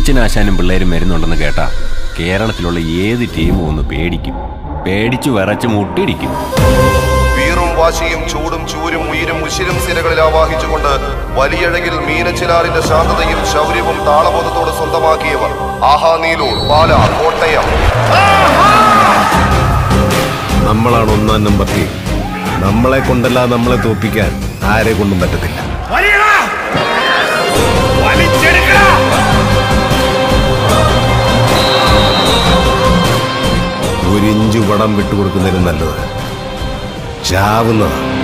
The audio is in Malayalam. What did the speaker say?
കുഞ്ഞിച്ചനാശാനും പിള്ളേരും വരുന്നുണ്ടെന്ന് കേട്ടാ കേരളത്തിലുള്ള ഏത് ടീമും ഒന്ന് പേടിക്കും പേടിച്ചു വിറച്ച് മുട്ടിടിക്കും വീറും വാശിയും ചൂടും ചൂരും ഉയരും ഉശിരും സിരകളിൽ ആവാഹിച്ചുകൊണ്ട് വലിയഴകിൽ മീനച്ചിലാറിന്റെ ശാന്തതയും ശൗര്യവും താളബോധത്തോട് സ്വന്തമാക്കിയവർ ആഹാ നീലൂർ പാല കോട്ടയം നമ്മളാണ് ഒന്നാം നമ്പർ ടീം നമ്മളെ കൊണ്ടല്ല നമ്മളെ തോപ്പിക്കാൻ ആരെ കൊണ്ടും പറ്റത്തില്ല ഒരിഞ്ചു പടം വിട്ടുകൊടുക്കുന്നതിന് നല്ലത് ചാവുന്നതാണ്